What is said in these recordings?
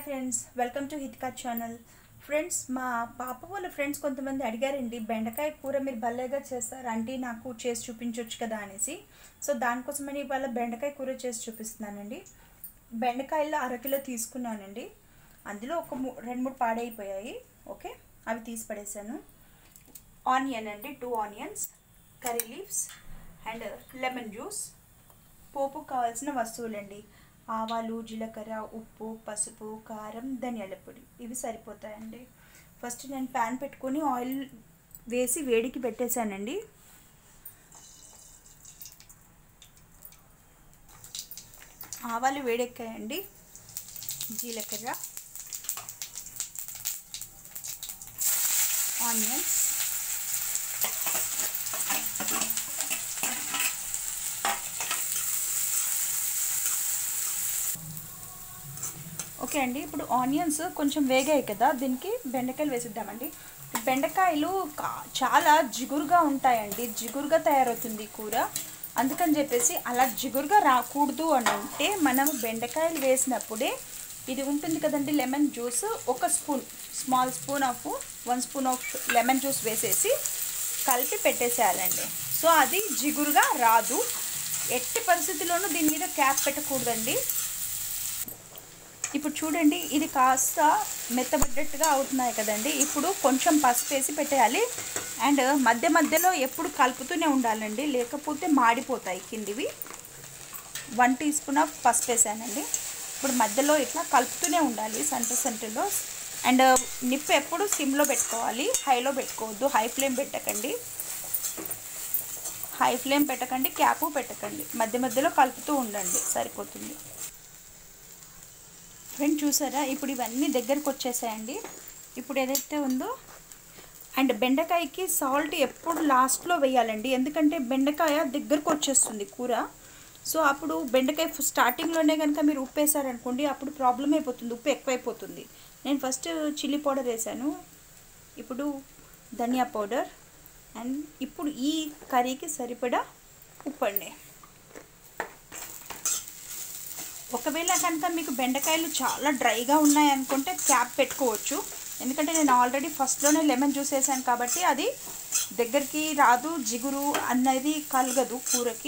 friends welcome to Hitka channel friends మా పాప వాళ్ళ ఫ్రెండ్స్ కొంతమంది అడిగారండి బెండకాయ కూర మీరు భలేగా చేస్తారు అంటే నాకు చేసి చూపించవచ్చు కదా అనేసి సో దానికోసమని ఇవాళ బెండకాయ కూర చేసి చూపిస్తున్నానండి బెండకాయలు అరకిలో తీసుకున్నానండి అందులో ఒక మూ రెండు మూడు పాడైపోయాయి ఓకే అవి తీసి పడేసాను ఆనియన్ అండి two onions curry leaves and lemon juice పోపు కావాల్సిన వస్తువులండి ఆవాలు జీలకర్ర ఉప్పు పసుపు కారం ధనియాల పొడి ఇవి సరిపోతాయండి ఫస్ట్ నేను ప్యాన్ పెట్టుకొని ఆయిల్ వేసి వేడికి పెట్టేశానండి ఆవాలు వేడెక్కాయండి జీలకర్ర ఆనియన్స్ ఓకే అండి ఇప్పుడు ఆనియన్స్ కొంచెం వేగాయి కదా దీనికి బెండకాయలు వేసిద్దామండి బెండకాయలు కా- చాలా జిగురుగా ఉంటాయండి జిగురుగా తయారవుతుంది ఈ కూర అందుకని చెప్పేసి అలా జిగురుగా రాకూడదు అని అంటే మనం బెండకాయలు వేసినప్పుడే ఇది ఉంటుంది కదండి లెమన్ జ్యూస్ ఒక spoon small spoon of one spoon of lemon juice వేసేసి కలిపి పెట్టేసేయాలండి సో అది జిగురుగా రాదు ఎట్టి పరిస్థితుల్లోనూ దీని మీద క్యాప్ పెట్టకూడదండి ఇప్పుడు చూడండి ఇది కాస్త మెత్తబడ్డట్టుగా అవుతున్నాయి కదండి ఇప్పుడు కొంచెం పసుపు వేసి పెట్టేయాలి అండ్ మధ్య మధ్యలో ఎప్పుడు కలుపుతూనే ఉండాలండి లేకపోతే మాడిపోతాయి కిందివి వన్ టీ స్పూన్ ఆఫ్ పసుపు వేసానండి ఇప్పుడు మధ్యలో ఇట్లా కలుపుతూనే ఉండాలి సెంటర్ సెంటర్లో అండ్ నిప్పు ఎప్పుడు సిమ్లో పెట్టుకోవాలి హైలో పెట్టుకోవద్దు హై ఫ్లేమ్ పెట్టకండి హై ఫ్లేమ్ పెట్టకండి క్యాపు పెట్టకండి మధ్య మధ్యలో కలుపుతూ ఉండండి సరిపోతుంది ఫ్రెండ్ చూసారా ఇప్పుడు ఇవన్నీ దగ్గరకు వచ్చేసాయండి ఇప్పుడు ఏదైతే ఉందో అండ్ బెండకాయకి సాల్ట్ ఎప్పుడు లాస్ట్లో వేయాలండి ఎందుకంటే బెండకాయ దగ్గరకు వచ్చేస్తుంది కూర సో అప్పుడు బెండకాయ స్టార్టింగ్లోనే కనుక మీరు ఉప్పు వేసారనుకోండి అప్పుడు ప్రాబ్లం అయిపోతుంది ఉప్పు ఎక్కువైపోతుంది నేను ఫస్ట్ చిల్లీ పౌడర్ వేసాను ఇప్పుడు ధనియా పౌడర్ అండ్ ఇప్పుడు ఈ కర్రీకి సరిపడా ఉప్పు అండి ఒకవేళ కనుక మీకు బెండకాయలు చాలా డ్రైగా ఉన్నాయనుకుంటే క్యాప్ పెట్టుకోవచ్చు ఎందుకంటే నేను ఆల్రెడీ ఫస్ట్లోనే లెమన్ జ్యూస్ వేసాను కాబట్టి అది దగ్గరికి రాదు జిగురు అన్నది కలగదు కూరకి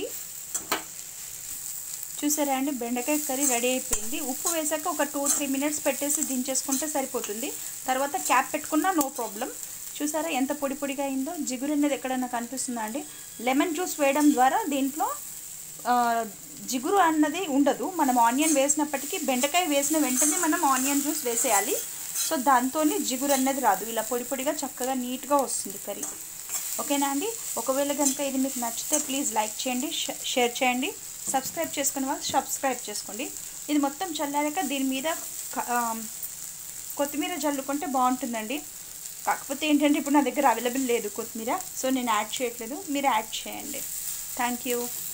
చూసారా అండి బెండకాయ కర్రీ రెడీ అయిపోయింది ఉప్పు వేసాక ఒక టూ త్రీ మినిట్స్ పెట్టేసి దించేసుకుంటే సరిపోతుంది తర్వాత క్యాప్ పెట్టుకున్నా నో ప్రాబ్లం చూసారా ఎంత పొడి పొడిగా అయిందో జిగురు అనేది ఎక్కడైనా కనిపిస్తుందా అండి లెమన్ జ్యూస్ వేయడం ద్వారా దీంట్లో ఆ, జిగురు అన్నది ఉండదు మనం ఆనియన్ వేసినప్పటికీ బెండకాయ వేసిన వెంటనే మనం ఆనియన్ జ్యూస్ వేసేయాలి సో దాంతో జిగురు అన్నది రాదు ఇలా పొడి పొడిగా చక్కగా నీట్గా వస్తుంది కర్రీ ఓకేనా అండి ఒకవేళ కనుక ఇది మీకు నచ్చితే ప్లీజ్ లైక్ చేయండి షే- షేర్ చేయండి సబ్స్క్రైబ్ చేసుకునే వాళ్ళు సబ్స్క్రైబ్ చేసుకోండి ఇది మొత్తం చల్లారాక దీని మీద క- ఆ, కొత్తిమీర జల్లుకుంటే బాగుంటుందండి కాకపోతే ఏంటంటే ఇప్పుడు నా దగ్గర అవైలబుల్ లేదు కొత్తిమీర సో నేను యాడ్ చేయట్లేదు మీరు యాడ్ చేయండి థ్యాంక్ యూ